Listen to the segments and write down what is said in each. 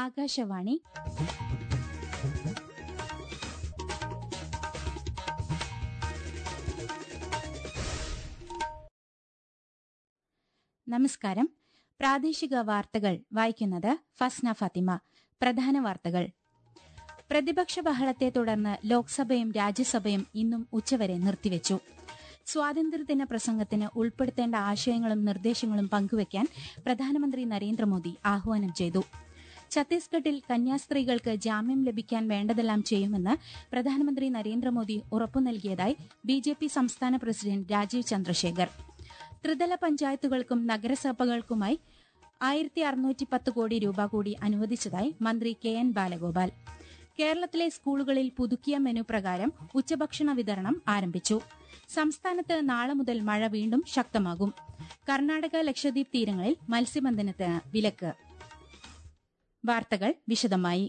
ആകാശവാണി നമസ്കാരം പ്രാദേശിക വാർത്തകൾ വായിക്കുന്നത് ഫസ്ന ഫാത്തിമ പ്രധാന വാർത്തകൾ പ്രതിപക്ഷ ബഹളത്തെ തുടർന്ന് ലോക്സഭയും രാജ്യസഭയും ഇന്നും ഉച്ചവരെ നിർത്തിവച്ചു സ്വാതന്ത്ര്യദിന പ്രസംഗത്തിന് ഉൾപ്പെടുത്തേണ്ട ആശയങ്ങളും നിർദ്ദേശങ്ങളും പങ്കുവയ്ക്കാൻ പ്രധാനമന്ത്രി നരേന്ദ്രമോദി ആഹ്വാനം ചെയ്തു ഛത്തീസ്ഗഡിൽ കന്യാസ്ത്രീകൾക്ക് ജാമ്യം ലഭിക്കാൻ വേണ്ടതെല്ലാം ചെയ്യുമെന്ന് പ്രധാനമന്ത്രി നരേന്ദ്രമോദി ഉറപ്പു നൽകിയതായി ബിജെപി സംസ്ഥാന പ്രസിഡന്റ് രാജീവ് ചന്ദ്രശേഖർ ത്രിതല പഞ്ചായത്തുകൾക്കും നഗരസഭകൾക്കുമായി ആയിരത്തി അറുന്നൂറ്റി പത്ത് കോടി രൂപ കൂടി അനുവദിച്ചതായി മന്ത്രി കെ എൻ ബാലഗോപാൽ കേരളത്തിലെ സ്കൂളുകളിൽ പുതുക്കിയ മെനു പ്രകാരം ഉച്ചഭക്ഷണ വിതരണം ആരംഭിച്ചു സംസ്ഥാനത്ത് നാളെ മുതൽ മഴ വീണ്ടും ശക്തമാകും കർണാടക ലക്ഷദ്വീപ് തീരങ്ങളിൽ മത്സ്യബന്ധനത്തിന് വിലക്ക് വാർത്തകൾ വിശദമായി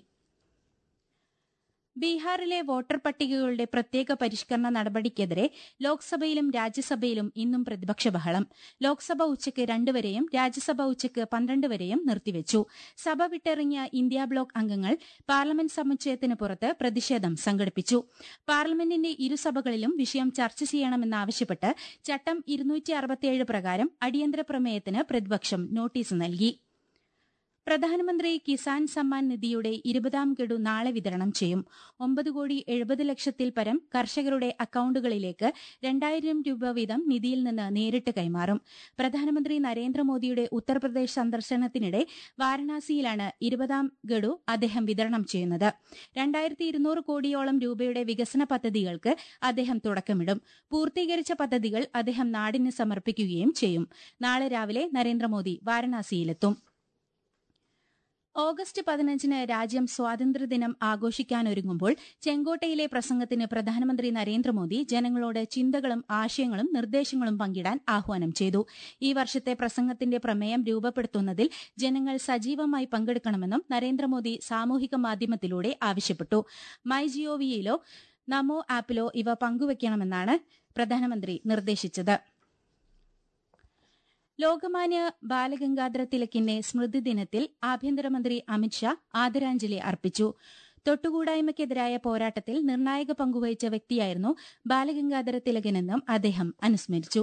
ബീഹാറിലെ വോട്ടർ പട്ടികകളുടെ പ്രത്യേക പരിഷ്കരണ നടപടിക്കെതിരെ ലോക്സഭയിലും രാജ്യസഭയിലും ഇന്നും പ്രതിപക്ഷ ബഹളം ലോക്സഭ ഉച്ചയ്ക്ക് രണ്ടുവരെയും രാജ്യസഭ ഉച്ചയ്ക്ക് പന്ത്രണ്ട് വരെയും നിർത്തിവച്ചു സഭ വിട്ടിറങ്ങിയ ഇന്ത്യ ബ്ലോക്ക് അംഗങ്ങൾ പാർലമെന്റ് സമുച്ചയത്തിന് പുറത്ത് പ്രതിഷേധം സംഘടിപ്പിച്ചു പാർലമെന്റിന്റെ ഇരുസഭകളിലും വിഷയം ചർച്ച ചെയ്യണമെന്നാവശ്യപ്പെട്ട് ചട്ടം ഇരുന്നൂറ്റി പ്രകാരം അടിയന്തര പ്രമേയത്തിന് പ്രതിപക്ഷം നോട്ടീസ് നൽകി പ്രധാനമന്ത്രി കിസാൻ സമ്മാൻ നിധിയുടെ ഇരുപതാം ഗഡു നാളെ വിതരണം ചെയ്യും ഒമ്പത് കോടി എഴുപത് ലക്ഷത്തിൽ പരം കർഷകരുടെ അക്കൌണ്ടുകളിലേക്ക് രണ്ടായിരം രൂപ വീതം നിധിയിൽ നിന്ന് നേരിട്ട് കൈമാറും പ്രധാനമന്ത്രി നരേന്ദ്രമോദിയുടെ ഉത്തർപ്രദേശ് സന്ദർശനത്തിനിടെ വാരണാസിയിലാണ് ഇരുപതാം ഗഡു അദ്ദേഹം വിതരണം ചെയ്യുന്നത് രണ്ടായിരത്തി ഇരുന്നൂറ് കോടിയോളം രൂപയുടെ വികസന പദ്ധതികൾക്ക് അദ്ദേഹം തുടക്കമിടും പൂർത്തീകരിച്ച പദ്ധതികൾ അദ്ദേഹം നാടിന് സമർപ്പിക്കുകയും ചെയ്യും നാളെ രാവിലെ നരേന്ദ്രമോദി വാരണാസിയിലെത്തും ഓഗസ്റ്റ് പതിനഞ്ചിന് രാജ്യം സ്വാതന്ത്ര്യദിനം ആഘോഷിക്കാനൊരുങ്ങുമ്പോൾ ചെങ്കോട്ടയിലെ പ്രസംഗത്തിന് പ്രധാനമന്ത്രി നരേന്ദ്രമോദി ജനങ്ങളോട് ചിന്തകളും ആശയങ്ങളും നിർദ്ദേശങ്ങളും പങ്കിടാൻ ആഹ്വാനം ചെയ്തു ഈ വർഷത്തെ പ്രസംഗത്തിന്റെ പ്രമേയം രൂപപ്പെടുത്തുന്നതിൽ ജനങ്ങൾ സജീവമായി പങ്കെടുക്കണമെന്നും നരേന്ദ്രമോദി സാമൂഹിക മാധ്യമത്തിലൂടെ ആവശ്യപ്പെട്ടു മൈ ജിഒവിയിലോ നമോ ആപ്പിലോ ഇവ പങ്കുവയ്ക്കണമെന്നാണ് പ്രധാനമന്ത്രി നിർദ്ദേശിച്ചത് ലോകമാന്യ ബാലഗംഗാധര തിലകിന്റെ സ്മൃതി ദിനത്തിൽ ആഭ്യന്തരമന്ത്രി അമിത്ഷാ ആദരാഞ്ജലി അർപ്പിച്ചു തൊട്ടുകൂടായ്മയ്ക്കെതിരായ പോരാട്ടത്തിൽ നിർണായക പങ്കുവഹിച്ച വ്യക്തിയായിരുന്നു ബാലഗംഗാധര തിലകനെന്നും അദ്ദേഹം അനുസ്മരിച്ചു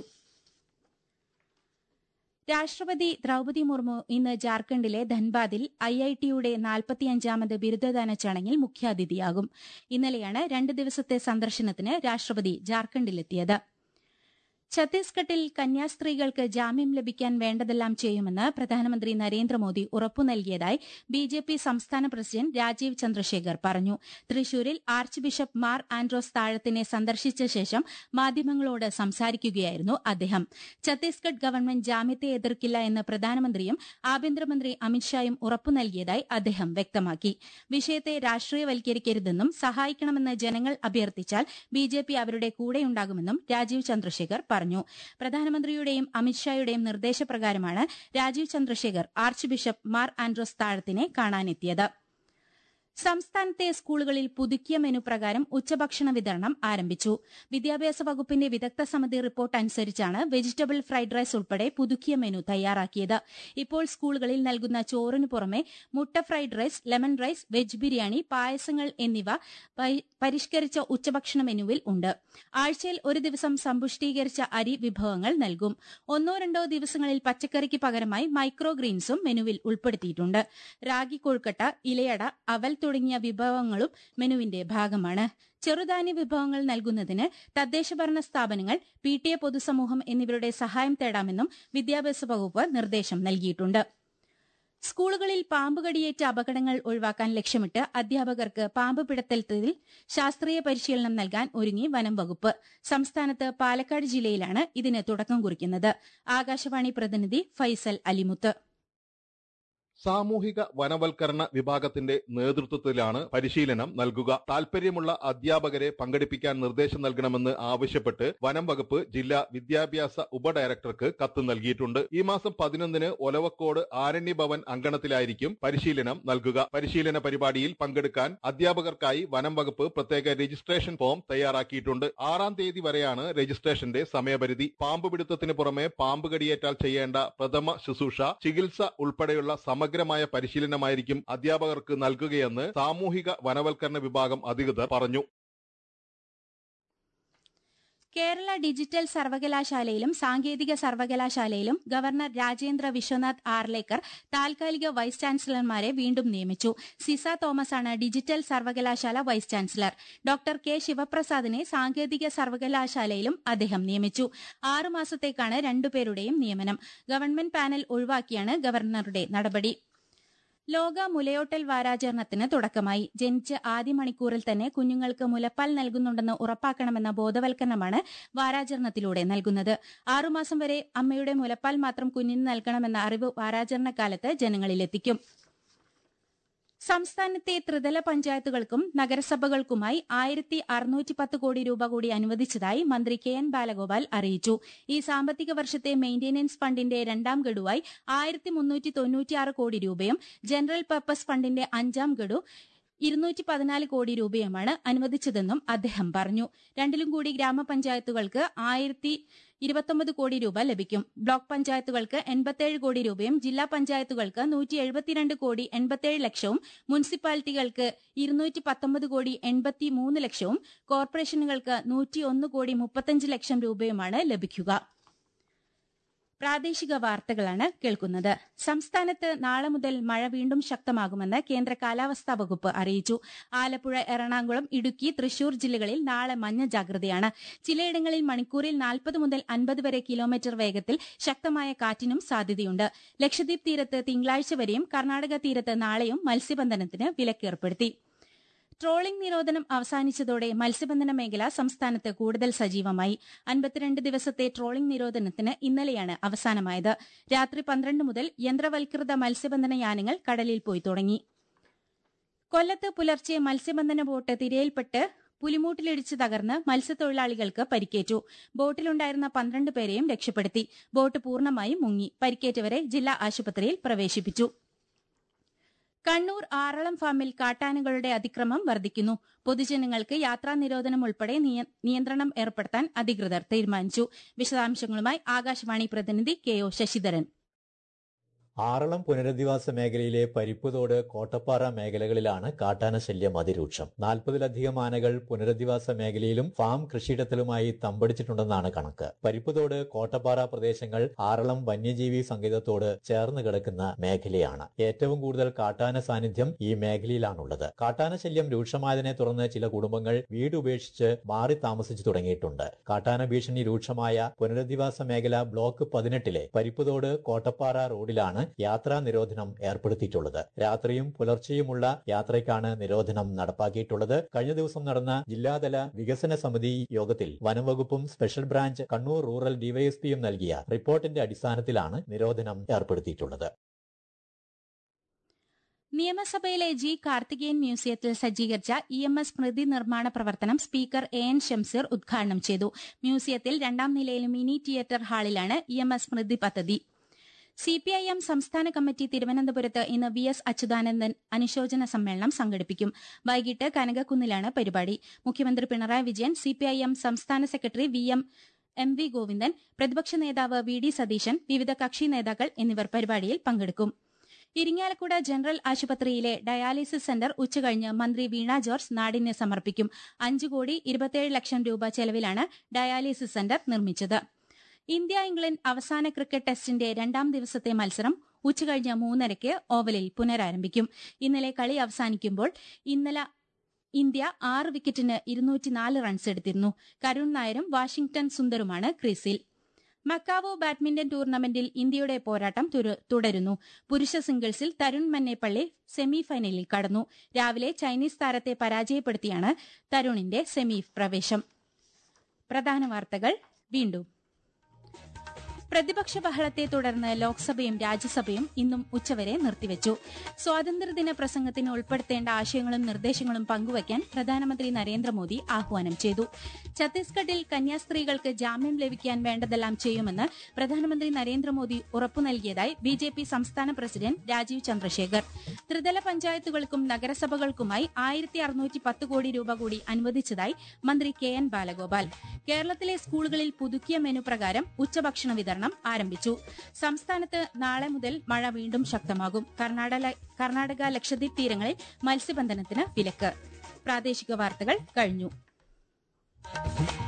രാഷ്ട്രപതി ദ്രൌപതി മുർമു ഇന്ന് ജാർഖണ്ഡിലെ ധൻബാദിൽ ഐഐടിയുടെ നാൽപ്പത്തിയഞ്ചാമത് ബിരുദദാന ചടങ്ങിൽ മുഖ്യാതിഥിയാകും ഇന്നലെയാണ് രണ്ട് ദിവസത്തെ സന്ദർശനത്തിന് രാഷ്ട്രപതി ജാർഖണ്ഡിലെത്തിയത് ഛത്തീസ്ഗഡിൽ കന്യാസ്ത്രീകൾക്ക് ജാമ്യം ലഭിക്കാൻ വേണ്ടതെല്ലാം ചെയ്യുമെന്ന് പ്രധാനമന്ത്രി നരേന്ദ്രമോദി ഉറപ്പു നൽകിയതായി ബിജെപി സംസ്ഥാന പ്രസിഡന്റ് രാജീവ് ചന്ദ്രശേഖർ പറഞ്ഞു തൃശൂരിൽ ആർച്ച് ബിഷപ്പ് മാർ ആൻഡ്രോസ് താഴത്തിനെ സന്ദർശിച്ച ശേഷം മാധ്യമങ്ങളോട് സംസാരിക്കുകയായിരുന്നു അദ്ദേഹം ഛത്തീസ്ഗഡ് ഗവൺമെന്റ് ജാമ്യത്തെ എതിർക്കില്ല എന്ന് പ്രധാനമന്ത്രിയും ആഭ്യന്തരമന്ത്രി അമിത്ഷായും ഉറപ്പു നൽകിയതായി അദ്ദേഹം വ്യക്തമാക്കി വിഷയത്തെ രാഷ്ട്രീയവൽക്കരിക്കരുതെന്നും സഹായിക്കണമെന്ന് ജനങ്ങൾ അഭ്യർത്ഥിച്ചാൽ ബിജെപി അവരുടെ കൂടെയുണ്ടാകുമെന്നും രാജീവ് ചന്ദ്രശേഖർ പറഞ്ഞു പറഞ്ഞു പ്രധാനമന്ത്രിയുടെയും അമിത്ഷായുടെയും നിർദ്ദേശപ്രകാരമാണ് Rajeev Chandrasekhar archbishop Mar Andrews താഴത്തിനെ കാണാനെത്തിയത് സംസ്ഥാനത്തെ സ്കൂളുകളിൽ പുതുക്കിയ മെനു പ്രകാരം ഉച്ചഭക്ഷണ വിതരണം ആരംഭിച്ചു വിദ്യാഭ്യാസ വകുപ്പിന്റെ വിദഗ്ധ സമിതി റിപ്പോർട്ട് അനുസരിച്ചാണ് വെജിറ്റബിൾ ഫ്രൈഡ് റൈസ് ഉൾപ്പെടെ പുതുക്കിയ മെനു തയ്യാറാക്കിയത് ഇപ്പോൾ സ്കൂളുകളിൽ നൽകുന്ന ചോറിനു പുറമെ മുട്ട fried rice lemon rice veg biryani പായസങ്ങൾ എന്നിവ പരിഷ്കരിച്ച ഉച്ചഭക്ഷണ മെനുവിൽ ഉണ്ട് ആഴ്ചയിൽ ഒരു ദിവസം സമ്പുഷ്ടീകരിച്ച അരി വിഭവങ്ങൾ നൽകും ഒന്നോ രണ്ടോ ദിവസങ്ങളിൽ പച്ചക്കറിക്ക് പകരമായി മൈക്രോ ഗ്രീൻസും മെനുവിൽ ഉൾപ്പെടുത്തിയിട്ടുണ്ട് റാഗി കൊഴുക്കട്ട ഇലയട അവൽ തുടങ്ങിയ വിഭവങ്ങളും മെനുവിന്റെ ഭാഗമാണ് ചെറുധാന്യ വിഭവങ്ങൾ നൽകുന്നതിന് തദ്ദേശഭരണ സ്ഥാപനങ്ങൾ പി ടി എ പൊതുസമൂഹം എന്നിവരുടെ സഹായം തേടാമെന്നും വിദ്യാഭ്യാസ വകുപ്പ് നിർദ്ദേശം നൽകിയിട്ടുണ്ട് സ്കൂളുകളിൽ പാമ്പ് കടിയേറ്റ അപകടങ്ങൾ ഒഴിവാക്കാൻ ലക്ഷ്യമിട്ട് അധ്യാപകർക്ക് പാമ്പ് പിടത്തത്തിൽ ശാസ്ത്രീയ പരിശീലനം നൽകാൻ ഒരുങ്ങി വനം വകുപ്പ് സംസ്ഥാനത്ത് പാലക്കാട് ജില്ലയിലാണ് ഇതിന് തുടക്കം കുറിക്കുന്നത് ആകാശവാണി പ്രതിനിധി ഫൈസൽ അലിമുത്ത് സാമൂഹിക വനവൽക്കരണ വിഭാഗത്തിന്റെ നേതൃത്വത്തിലാണ് പരിശീലനം നൽകുക താൽപര്യമുള്ള അധ്യാപകരെ പങ്കെടുപ്പിക്കാൻ നിർദ്ദേശം നൽകണമെന്ന് ആവശ്യപ്പെട്ട് വനം വകുപ്പ് ജില്ലാ വിദ്യാഭ്യാസ ഉപഡയറക്ടർക്ക് കത്ത് നൽകിയിട്ടുണ്ട് ഈ മാസം പതിനൊന്നിന് ഒലവക്കോട് ആരണ്യഭവൻ അങ്കണത്തിലായിരിക്കും പരിശീലനം നൽകുക പരിശീലന പരിപാടിയിൽ പങ്കെടുക്കാൻ അധ്യാപകർക്കായി വനം വകുപ്പ് പ്രത്യേക രജിസ്ട്രേഷൻ ഫോം തയ്യാറാക്കിയിട്ടുണ്ട് ആറാം തീയതി വരെയാണ് രജിസ്ട്രേഷന്റെ സമയപരിധി പാമ്പ് പിടുത്തത്തിന് പുറമെ പാമ്പ് കടിയേറ്റാൽ ചെയ്യേണ്ട പ്രഥമ ശുശ്രൂഷ ചികിത്സ ഉൾപ്പെടെയുള്ള സമഗ്ര സമഗ്രമായ പരിശീലനമായിരിക്കും അധ്യാപകർക്ക് നൽകുകയെന്ന് സാമൂഹിക വനവൽക്കരണ വിഭാഗം അധികൃതർ പറഞ്ഞു കേരള ഡിജിറ്റൽ സർവകലാശാലയിലും സാങ്കേതിക സർവകലാശാലയിലും ഗവർണർ രാജേന്ദ്ര വിശ്വനാഥ് ആർലേക്കർ താൽക്കാലിക വൈസ് ചാൻസലർമാരെ വീണ്ടും നിയമിച്ചു സിസ തോമസ് ആണ് ഡിജിറ്റൽ സർവകലാശാല വൈസ് ചാൻസലർ ഡോക്ടർ കെ ശിവപ്രസാദിനെ സാങ്കേതിക സർവകലാശാലയിലും അദ്ദേഹം നിയമിച്ചു ആറുമാസത്തേക്കാണ് രണ്ടുപേരുടെയും നിയമനം ഗവൺമെന്റ് പാനൽ ഒഴിവാക്കിയാണ് ഗവർണറുടെ നടപടി ലോക മുലയോട്ടൽ വാരാചരണത്തിന് തുടക്കമായി ജനിച്ച് ആദ്യ മണിക്കൂറിൽ തന്നെ കുഞ്ഞുങ്ങൾക്ക് മുലപ്പാൽ നൽകുന്നുണ്ടെന്ന് ഉറപ്പാക്കണമെന്ന ബോധവൽക്കരണമാണ് വാരാചരണത്തിലൂടെ നൽകുന്നത് ആറുമാസം വരെ അമ്മയുടെ മുലപ്പാൽ മാത്രം കുഞ്ഞിന് നൽകണമെന്ന അറിവ് വാരാചരണക്കാലത്ത് ജനങ്ങളിലെത്തിക്കും സംസ്ഥാനത്തെ ത്രിതല പഞ്ചായത്തുകൾക്കും നഗരസഭകൾക്കുമായി ആയിരത്തി അറുന്നൂറ്റി പത്ത് കോടി രൂപ കൂടി അനുവദിച്ചതായി മന്ത്രി കെ എൻ ബാലഗോപാൽ അറിയിച്ചു ഈ സാമ്പത്തിക വർഷത്തെ മെയിന്റനൻസ് ഫണ്ടിന്റെ രണ്ടാം ഗഡുവായി ആയിരത്തി മുന്നൂറ്റി തൊണ്ണൂറ്റിയാറ് കോടി രൂപയും ജനറൽ പർപ്പസ് ഫണ്ടിന്റെ അഞ്ചാം ഗഡു ഇരുന്നൂറ്റി പതിനാല് കോടി രൂപയുമാണ് അനുവദിച്ചതെന്നും അദ്ദേഹം പറഞ്ഞു രണ്ടിലും കൂടി ഗ്രാമപഞ്ചായത്തുകൾക്ക് ആയിരത്തി ഇരുപത്തൊമ്പത് കോടി രൂപ ലഭിക്കും ബ്ലോക്ക് പഞ്ചായത്തുകൾക്ക് എൺപത്തേഴ് കോടി രൂപയും ജില്ലാ പഞ്ചായത്തുകൾക്ക് നൂറ്റി എഴുപത്തിരണ്ട് കോടി എൺപത്തേഴ് ലക്ഷവും മുനിസിപ്പാലിറ്റികൾക്ക് ഇരുന്നൂറ്റി പത്തൊമ്പത് കോടി എൺപത്തി മൂന്ന് ലക്ഷവും കോർപ്പറേഷനുകൾക്ക് നൂറ്റിയൊന്ന് കോടി മുപ്പത്തഞ്ച് ലക്ഷം രൂപയുമാണ് ലഭിക്കുക പ്രാദേശിക വാർത്തകളാണ് കേൾക്കുന്നത് സംസ്ഥാനത്ത് നാളെ മുതൽ മഴ വീണ്ടും ശക്തമാകുമെന്ന് കേന്ദ്ര കാലാവസ്ഥാ വകുപ്പ് അറിയിച്ചു ആലപ്പുഴ എറണാകുളം ഇടുക്കി തൃശൂർ ജില്ലകളിൽ നാളെ മഞ്ഞ ജാഗ്രതയാണ് ചിലയിടങ്ങളിൽ മണിക്കൂറിൽ നാൽപ്പത് മുതൽ അൻപത് വരെ കിലോമീറ്റർ വേഗത്തിൽ ശക്തമായ കാറ്റിനും സാധ്യതയുണ്ട് ലക്ഷദ്വീപ് തീരത്ത് തിങ്കളാഴ്ച വരെയും കർണാടക തീരത്ത് നാളെയും മത്സ്യബന്ധനത്തിന് വിലക്കേർപ്പെടുത്തി ട്രോളിംഗ് നിരോധനം അവസാനിച്ചതോടെ മത്സ്യബന്ധന മേഖല സംസ്ഥാനത്ത് കൂടുതൽ സജീവമായി അൻപത്തിരണ്ട് ദിവസത്തെ ട്രോളിംഗ് നിരോധനത്തിന് ഇന്നലെയാണ് അവസാനമായത് രാത്രി പന്ത്രണ്ട് മുതൽ യന്ത്രവൽകൃത മത്സ്യബന്ധന യാനങ്ങൾ കടലിൽ പോയി തുടങ്ങി കൊല്ലത്ത് പുലർച്ചെ മത്സ്യബന്ധന ബോട്ട് തിരയിൽപ്പെട്ട് പുലിമൂട്ടിലിടിച്ച് തകർന്ന് മത്സ്യത്തൊഴിലാളികൾക്ക് പരിക്കേറ്റു ബോട്ടിലുണ്ടായിരുന്ന പന്ത്രണ്ട് പേരെയും രക്ഷപ്പെടുത്തി ബോട്ട് പൂർണ്ണമായും മുങ്ങി പരിക്കേറ്റവരെ ജില്ലാ ആശുപത്രിയിൽ പ്രവേശിപ്പിച്ചു കണ്ണൂർ ആറളം ഫാമിൽ കാട്ടാനകളുടെ അതിക്രമം വർദ്ധിക്കുന്നു പൊതുജനങ്ങൾക്ക് യാത്രാ നിരോധനം ഉൾപ്പെടെ നിയന്ത്രണം ഏർപ്പെടുത്താൻ അധികൃതർ തീരുമാനിച്ചു വിശദാംശങ്ങളുമായി ആകാശവാണി പ്രതിനിധി കെ ഒ ശശിധരൻ ആറളം പുനരധിവാസ മേഖലയിലെ പരിപ്പുതോട് കോട്ടപ്പാറ മേഖലകളിലാണ് കാട്ടാന ശല്യം അതിരൂക്ഷം നാൽപ്പതിലധികം ആനകൾ പുനരധിവാസ മേഖലയിലും ഫാം കൃഷിയിടത്തിലുമായി തമ്പടിച്ചിട്ടുണ്ടെന്നാണ് കണക്ക് പരിപ്പുതോട് കോട്ടപ്പാറ പ്രദേശങ്ങൾ ആറളം വന്യജീവി സങ്കേതത്തോട് ചേർന്ന് കിടക്കുന്ന മേഖലയാണ് ഏറ്റവും കൂടുതൽ കാട്ടാന സാന്നിധ്യം ഈ മേഖലയിലാണുള്ളത് കാട്ടാന ശല്യം രൂക്ഷമായതിനെ തുടർന്ന് ചില കുടുംബങ്ങൾ വീട് ഉപേക്ഷിച്ച് മാറി താമസിച്ചു തുടങ്ങിയിട്ടുണ്ട് കാട്ടാന ഭീഷണി രൂക്ഷമായ പുനരധിവാസ മേഖല ബ്ലോക്ക് പതിനെട്ടിലെ പരിപ്പുതോട് കോട്ടപ്പാറ റോഡിലാണ് യാത്രാ നിരോധനം ഏർപ്പെടുത്തിയിട്ടുള്ളത് രാത്രിയും പുലർച്ചെയുമുള്ള യാത്രയ്ക്കാണ് നിരോധനം നടപ്പാക്കിയിട്ടുള്ളത് കഴിഞ്ഞ ദിവസം നടന്ന ജില്ലാതല വികസന സമിതി യോഗത്തിൽ വനംവകുപ്പും സ്പെഷ്യൽ ബ്രാഞ്ച് കണ്ണൂർ റൂറൽ ഡിവൈഎസ്പിയും നൽകിയ റിപ്പോർട്ടിന്റെ അടിസ്ഥാനത്തിലാണ് നിരോധനം ഏർപ്പെടുത്തിയിട്ടുള്ളത് നിയമസഭയിലെ ജി കാർത്തികേയൻ മ്യൂസിയത്തിൽ സജ്ജീകരിച്ച ഇ എം എസ് സ്മൃതി നിർമ്മാണ പ്രവർത്തനം സ്പീക്കർ എ എൻ ഷംസീർ ഉദ്ഘാടനം ചെയ്തു മ്യൂസിയത്തിൽ രണ്ടാം നിലയിലെ മിനി തിയേറ്റർ ഹാളിലാണ് ഇ എം എസ് സ്മൃതി പദ്ധതി സിപിഐഎം സംസ്ഥാന കമ്മിറ്റി തിരുവനന്തപുരത്ത് ഇന്ന് വി എസ് അച്യുതാനന്ദൻ അനുശോചന സമ്മേളനം സംഘടിപ്പിക്കും വൈകിട്ട് കനകക്കുന്നിലാണ് പരിപാടി മുഖ്യമന്ത്രി പിണറായി വിജയൻ സിപിഐഎം സംസ്ഥാന secretary V M M V Govindan പ്രതിപക്ഷ നേതാവ് വി ഡി സതീശൻ വിവിധ കക്ഷി നേതാക്കൾ എന്നിവർ പരിപാടിയിൽ പങ്കെടുക്കും ഇരിങ്ങാലക്കുട ജനറൽ ആശുപത്രിയിലെ ഡയാലിസിസ് സെന്റർ ഉച്ചകഴിഞ്ഞ് മന്ത്രി വീണ ജോർജ് നാടിന് സമർപ്പിക്കും അഞ്ചു കോടി ഇരുപത്തിയേഴ് ലക്ഷം രൂപ ചെലവിലാണ് ഡയാലിസിസ് സെന്റർ നിർമ്മിച്ചത് ഇന്ത്യ ഇംഗ്ലണ്ട് അവസാന ക്രിക്കറ്റ് ടെസ്റ്റിന്റെ രണ്ടാം ദിവസത്തെ മത്സരം ഉച്ചകഴിഞ്ഞ് മൂന്നരയ്ക്ക് ഓവലിൽ പുനരാരംഭിക്കും ഇന്നലെ കളി അവസാനിക്കുമ്പോൾ ഇന്നലെ ഇന്ത്യ ആറ് വിക്കറ്റിന് ഇരുന്നൂറ്റിനാല് റൺസ് എടുത്തിരുന്നു കരുൺ നായരും വാഷിംഗ്ടൺ സുന്ദറുമാണ് ക്രീസിൽ മക്കാവോ ബാഡ്മിന്റൺ ടൂർണമെന്റിൽ ഇന്ത്യയുടെ പോരാട്ടം തുടരുന്നു പുരുഷ സിംഗിൾസിൽ തരുൺ മന്നേപ്പള്ളി സെമി ഫൈനലിൽ കടന്നു രാവിലെ ചൈനീസ് താരത്തെ പരാജയപ്പെടുത്തിയാണ് തരുണിന്റെ സെമി പ്രവേശം പ്രധാന വാർത്തകൾ വീണ്ടും പ്രതിപക്ഷ ബഹളത്തെ തുടർന്ന് ലോക്സഭയും രാജ്യസഭയും ഇന്നും ഉച്ചവരെ നിർത്തിവച്ചു സ്വാതന്ത്ര്യദിന പ്രസംഗത്തിന് ഉൾപ്പെടുത്തേണ്ട ആശയങ്ങളും നിർദ്ദേശങ്ങളും പങ്കുവയ്ക്കാൻ പ്രധാനമന്ത്രി നരേന്ദ്രമോദി ആഹ്വാനം ചെയ്തു ഛത്തീസ്ഗഡിൽ കന്യാസ്ത്രീകൾക്ക് ജാമ്യം ലഭിക്കാൻ വേണ്ടതെല്ലാം ചെയ്യുമെന്ന് പ്രധാനമന്ത്രി നരേന്ദ്രമോദി ഉറപ്പു നൽകിയതായി ബിജെപി സംസ്ഥാന പ്രസിഡന്റ് രാജീവ് ചന്ദ്രശേഖർ ത്രിതല പഞ്ചായത്തുകൾക്കും നഗരസഭകൾക്കുമായി ആയിരത്തി അറുന്നൂറ്റി പത്ത് കോടി രൂപ കൂടി അനുവദിച്ചതായി മന്ത്രി കെ എൻ ബാലഗോപാൽ കേരളത്തിലെ സ്കൂളുകളിൽ പുതുക്കിയ മെനു പ്രകാരം ഉച്ചഭക്ഷണ വിതരണം പ്രചാരണം ആരംഭിച്ചു സംസ്ഥാനത്ത് നാളെ മുതൽ മഴ വീണ്ടും ശക്തമാകും കർണാടക കർണാടക ലക്ഷദ്വീപ് തീരങ്ങളിൽ മത്സ്യബന്ധനത്തിന് വിലക്ക് പ്രാദേശിക വാർത്തകൾ കഴിഞ്ഞു